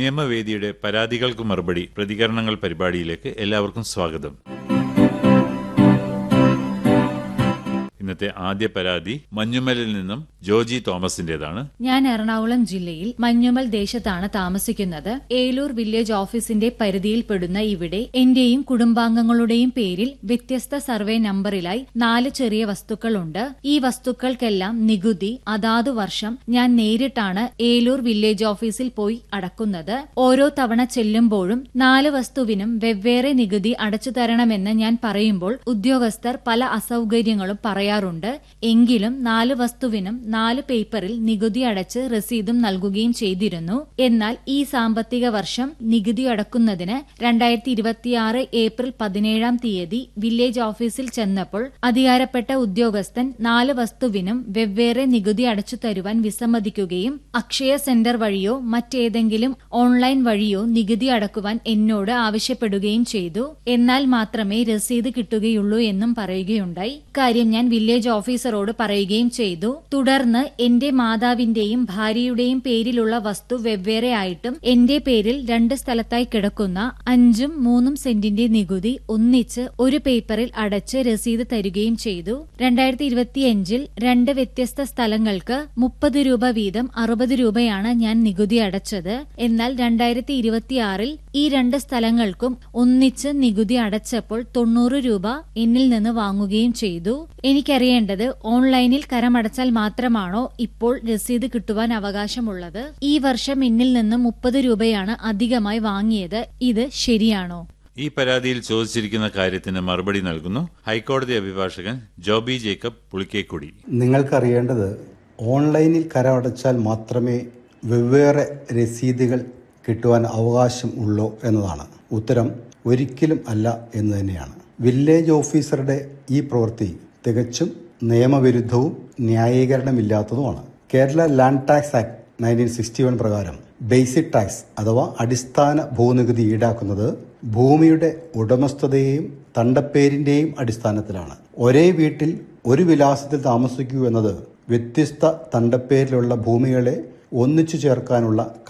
നിയമവേദിയുടെ പരാതികൾക്ക് മറുപടി പ്രതികരണങ്ങൾ പരിപാടിയിലേക്ക് എല്ലാവർക്കും സ്വാഗതം ഇന്നത്തെ ആദ്യ പരാതി മഞ്ഞുമലിൽ നിന്നും ജോജി തോമസിന്റേതാണ് ഞാൻ എറണാകുളം ജില്ലയിൽ മഞ്ഞുമൽ ദേശത്താണ് താമസിക്കുന്നത് ഏലൂർ വില്ലേജ് ഓഫീസിന്റെ പരിധിയിൽപ്പെടുന്ന ഇവിടെ എന്റെയും കുടുംബാംഗങ്ങളുടെയും പേരിൽ വ്യത്യസ്ത സർവേ നമ്പറിലായി നാല് ചെറിയ വസ്തുക്കളുണ്ട് ഈ വസ്തുക്കൾക്കെല്ലാം നികുതി അതാതു വർഷം ഞാൻ നേരിട്ടാണ് ഏലൂർ വില്ലേജ് ഓഫീസിൽ പോയി അടക്കുന്നത് ഓരോ തവണ ചെല്ലുമ്പോഴും നാല് വസ്തുവിനും വെവ്വേറെ നികുതി അടച്ചു തരണമെന്ന് ഞാൻ പറയുമ്പോൾ ഉദ്യോഗസ്ഥർ പല അസൗകര്യങ്ങളും പറയാറുണ്ട് എങ്കിലും നാല് വസ്തുവിനും നാല് പേപ്പറിൽ നികുതി അടച്ച് രസീതും നൽകുകയും ചെയ്തിരുന്നു എന്നാൽ ഈ സാമ്പത്തിക വർഷം നികുതി അടക്കുന്നതിന് രണ്ടായിരത്തി ഇരുപത്തിയാറ് ഏപ്രിൽ പതിനേഴാം തീയതി വില്ലേജ് ഓഫീസിൽ ചെന്നപ്പോൾ അധികാരപ്പെട്ട ഉദ്യോഗസ്ഥൻ നാല് വസ്തുവിനും വെവ്വേറെ നികുതി അടച്ചു തരുവാൻ വിസമ്മതിക്കുകയും അക്ഷയ സെന്റർ വഴിയോ മറ്റേതെങ്കിലും ഓൺലൈൻ വഴിയോ നികുതി അടക്കുവാൻ എന്നോട് ആവശ്യപ്പെടുകയും ചെയ്തു എന്നാൽ മാത്രമേ രസീത് കിട്ടുകയുള്ളൂ എന്നും പറയുകയുണ്ടായി കാര്യം ഞാൻ വില്ലേജ് ഓഫീസറോട് പറയുകയും ചെയ്തു തുടർന്ന് എന്റെ മാതാവിന്റെയും ഭാര്യയുടെയും പേരിലുള്ള വസ്തു വെവ്വേറെ ആയിട്ടും എന്റെ പേരിൽ രണ്ട് സ്ഥലത്തായി കിടക്കുന്ന അഞ്ചും മൂന്നും സെന്റിന്റെ നികുതി ഒന്നിച്ച് ഒരു പേപ്പറിൽ അടച്ച് രസീത് തരികയും ചെയ്തു രണ്ടായിരത്തി ഇരുപത്തിയഞ്ചിൽ രണ്ട് വ്യത്യസ്ത സ്ഥലങ്ങൾക്ക് മുപ്പത് രൂപ വീതം അറുപത് രൂപയാണ് ഞാൻ നികുതി അടച്ചത് എന്നാൽ രണ്ടായിരത്തി ഇരുപത്തിയാറിൽ ഈ രണ്ട് സ്ഥലങ്ങൾക്കും ഒന്നിച്ച് നികുതി അടച്ചപ്പോൾ തൊണ്ണൂറ് രൂപ എന്നിൽ നിന്ന് വാങ്ങുകയും ചെയ്തു എനിക്കറിയേണ്ടത് ഓൺലൈനിൽ കരമടച്ചാൽ മാത്രമാണോ ഇപ്പോൾ രസീത് കിട്ടുവാൻ അവകാശമുള്ളത് ഈ വർഷം എന്നിൽ നിന്ന് മുപ്പത് രൂപയാണ് അധികമായി വാങ്ങിയത് ഇത് ശരിയാണോ ഈ പരാതിയിൽ ചോദിച്ചിരിക്കുന്ന കാര്യത്തിന് മറുപടി നൽകുന്നു ഹൈക്കോടതി അഭിഭാഷകൻ ജോബി ജേക്കബ് പുളിക്കേക്കുടി നിങ്ങൾക്കറിയേണ്ടത് ഓൺലൈനിൽ കരമടച്ചാൽ മാത്രമേ വെവ്വേറെ രസീതുകൾ കിട്ടുവാൻ അവകാശം ഉള്ളൂ എന്നതാണ് ഉത്തരം ഒരിക്കലും അല്ല എന്ന് തന്നെയാണ് വില്ലേജ് ഓഫീസറുടെ ഈ പ്രവൃത്തി തികച്ചും നിയമവിരുദ്ധവും ന്യായീകരണമില്ലാത്തതുമാണ് Kerala land tax act nineteen sixty one പ്രകാരം ബേസിക് ടാക്സ് അഥവാ അടിസ്ഥാന ഭൂനികുതി ഈടാക്കുന്നത് ഭൂമിയുടെ ഉടമസ്ഥതയെയും തണ്ടപ്പേരിന്റെയും അടിസ്ഥാനത്തിലാണ് ഒരേ വീട്ടിൽ ഒരു വിലാസത്തിൽ താമസിക്കൂ എന്നത് വ്യത്യസ്ത തണ്ടപ്പേരിലുള്ള ഭൂമികളെ ഒന്നിച്ചു ചേർക്കാനുള്ള